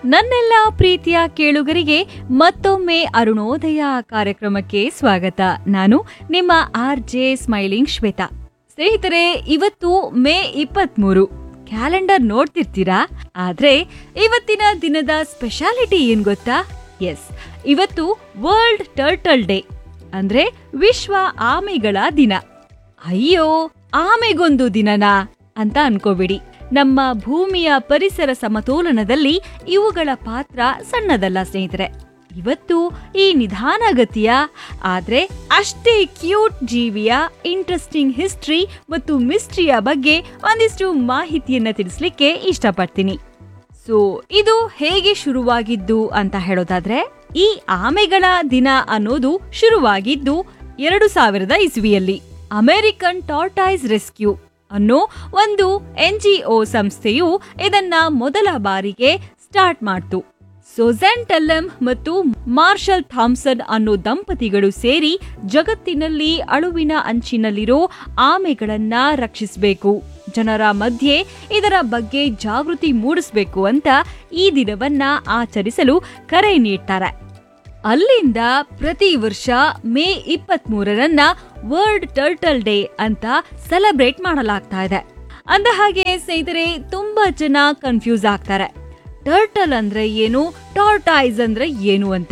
ನನ್ನೆಲ್ಲ ಪ್ರೀತಿಯ ಕೇಳುಗರಿಗೆ ಮತ್ತೊಮ್ಮೆ ಅರುಣೋದಯ ಕಾರ್ಯಕ್ರಮಕ್ಕೆ ಸ್ವಾಗತ ನಾನು ನಿಮ್ಮ ಆರ್ ಜೆ ಸ್ಮೈಲಿಂಗ್ ಶ್ವೇತಾ ಸ್ನೇಹಿತರೆ ಇವತ್ತು ಮೇ ಇಪ್ಪತ್ಮೂರು ಕ್ಯಾಲೆಂಡರ್ ನೋಡ್ತಿರ್ತೀರಾ ಆದ್ರೆ ಇವತ್ತಿನ ದಿನದ ಸ್ಪೆಷಾಲಿಟಿ ಏನ್ ಗೊತ್ತಾ ಎಸ್ ಇವತ್ತು ವರ್ಲ್ಡ್ ಟರ್ಟಲ್ ಡೇ ಅಂದ್ರೆ ವಿಶ್ವ ಆಮೆಗಳ ದಿನ ಅಯ್ಯೋ ಆಮೆಗೊಂದು ದಿನನಾ ಅಂತ ಅನ್ಕೋಬಿಡಿ ನಮ್ಮ ಭೂಮಿಯ ಪರಿಸರ ಸಮತೋಲನದಲ್ಲಿ ಇವುಗಳ ಪಾತ್ರ ಸಣ್ಣದಲ್ಲ ಸ್ನೇಹಿತರೆ ಇವತ್ತು ಈ ನಿಧಾನಗತಿಯ ಆದ್ರೆ ಅಷ್ಟೇ ಕ್ಯೂಟ್ ಜೀವಿಯ ಇಂಟ್ರೆಸ್ಟಿಂಗ್ ಹಿಸ್ಟ್ರಿ ಮತ್ತು ಮಿಸ್ಟ್ರಿಯ ಬಗ್ಗೆ ಒಂದಿಷ್ಟು ಮಾಹಿತಿಯನ್ನ ತಿಳಿಸ್ಲಿಕ್ಕೆ ಇಷ್ಟಪಡ್ತೀನಿ ಸೊ ಇದು ಹೇಗೆ ಶುರುವಾಗಿದ್ದು ಅಂತ ಹೇಳೋದಾದ್ರೆ ಈ ಆಮೆಗಳ ದಿನ ಅನ್ನೋದು ಶುರುವಾಗಿದ್ದು ಎರಡು ಸಾವಿರದ ಇಸ್ವಿಯಲ್ಲಿ ಅಮೆರಿಕನ್ ಟಾರ್ಟೈಸ್ ರೆಸ್ಕ್ಯೂ ಅನ್ನೋ ಒಂದು ಎನ್ಜಿಒ ಸಂಸ್ಥೆಯು ಇದನ್ನ ಮೊದಲ ಬಾರಿಗೆ ಸ್ಟಾರ್ಟ್ ಮಾಡ್ತು ಸೊಜೆನ್ ಟೆಲ್ಲಮ್ ಮತ್ತು ಮಾರ್ಷಲ್ ಥಾಮ್ಸನ್ ಅನ್ನೋ ದಂಪತಿಗಳು ಸೇರಿ ಜಗತ್ತಿನಲ್ಲಿ ಅಳುವಿನ ಅಂಚಿನಲ್ಲಿರೋ ಆಮೆಗಳನ್ನ ರಕ್ಷಿಸಬೇಕು ಜನರ ಮಧ್ಯೆ ಇದರ ಬಗ್ಗೆ ಜಾಗೃತಿ ಮೂಡಿಸಬೇಕು ಅಂತ ಈ ದಿನವನ್ನ ಆಚರಿಸಲು ಕರೆ ನೀಡ್ತಾರೆ ಅಲ್ಲಿಂದ ಪ್ರತಿ ವರ್ಷ ಮೇ ಇಪ್ಪತ್ತ್ ಮೂರರನ್ನ ವರ್ಲ್ಡ್ ಟರ್ಟಲ್ ಡೇ ಅಂತ ಸೆಲೆಬ್ರೇಟ್ ಮಾಡಲಾಗ್ತಾ ಇದೆ ಅಂದ ಹಾಗೆ ಸ್ನೇಹಿತರೆ ತುಂಬಾ ಜನ ಕನ್ಫ್ಯೂಸ್ ಆಗ್ತಾರೆ ಟರ್ಟಲ್ ಅಂದ್ರೆ ಏನು ಟಾರ್ಟೈಸ್ ಅಂದ್ರೆ ಏನು ಅಂತ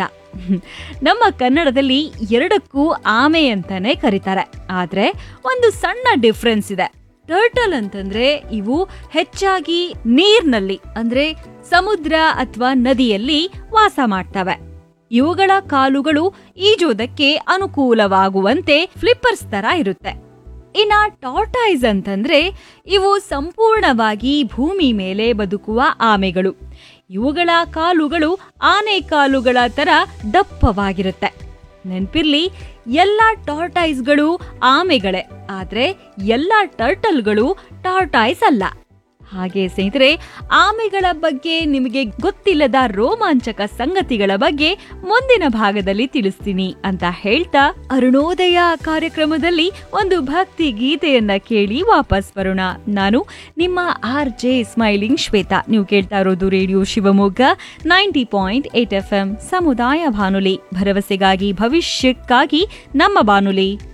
ನಮ್ಮ ಕನ್ನಡದಲ್ಲಿ ಎರಡಕ್ಕೂ ಆಮೆ ಅಂತಾನೆ ಕರೀತಾರೆ ಆದ್ರೆ ಒಂದು ಸಣ್ಣ ಡಿಫ್ರೆನ್ಸ್ ಇದೆ ಟರ್ಟಲ್ ಅಂತಂದ್ರೆ ಇವು ಹೆಚ್ಚಾಗಿ ನೀರ್ನಲ್ಲಿ ಅಂದ್ರೆ ಸಮುದ್ರ ಅಥವಾ ನದಿಯಲ್ಲಿ ವಾಸ ಮಾಡ್ತವೆ ಇವುಗಳ ಕಾಲುಗಳು ಈಜೋದಕ್ಕೆ ಅನುಕೂಲವಾಗುವಂತೆ ಫ್ಲಿಪ್ಪರ್ಸ್ ತರ ಇರುತ್ತೆ ಇನ್ನ ಟಾರ್ಟೈಸ್ ಅಂತಂದ್ರೆ ಇವು ಸಂಪೂರ್ಣವಾಗಿ ಭೂಮಿ ಮೇಲೆ ಬದುಕುವ ಆಮೆಗಳು ಇವುಗಳ ಕಾಲುಗಳು ಆನೆ ಕಾಲುಗಳ ತರ ದಪ್ಪವಾಗಿರುತ್ತೆ ನೆನ್ಪಿರ್ಲಿ ಎಲ್ಲ ಟಾರ್ಟೈಸ್ಗಳು ಆಮೆಗಳೇ ಆದ್ರೆ ಎಲ್ಲ ಟರ್ಟಲ್ಗಳು ಟಾರ್ಟೈಸ್ ಅಲ್ಲ ಹಾಗೆ ಸ್ನೇಹಿತರೆ ಆಮೆಗಳ ಬಗ್ಗೆ ನಿಮಗೆ ಗೊತ್ತಿಲ್ಲದ ರೋಮಾಂಚಕ ಸಂಗತಿಗಳ ಬಗ್ಗೆ ಮುಂದಿನ ಭಾಗದಲ್ಲಿ ತಿಳಿಸ್ತೀನಿ ಅಂತ ಹೇಳ್ತಾ ಅರುಣೋದಯ ಕಾರ್ಯಕ್ರಮದಲ್ಲಿ ಒಂದು ಭಕ್ತಿ ಗೀತೆಯನ್ನ ಕೇಳಿ ವಾಪಸ್ ಬರೋಣ ನಾನು ನಿಮ್ಮ ಆರ್ ಜೆ ಸ್ಮೈಲಿಂಗ್ ಶ್ವೇತಾ ನೀವು ಕೇಳ್ತಾ ಇರೋದು radio Shivamogga ninety point eight F M ಸಮುದಾಯ ಬಾನುಲಿ ಭರವಸೆಗಾಗಿ ಭವಿಷ್ಯಕ್ಕಾಗಿ ನಮ್ಮ ಬಾನುಲಿ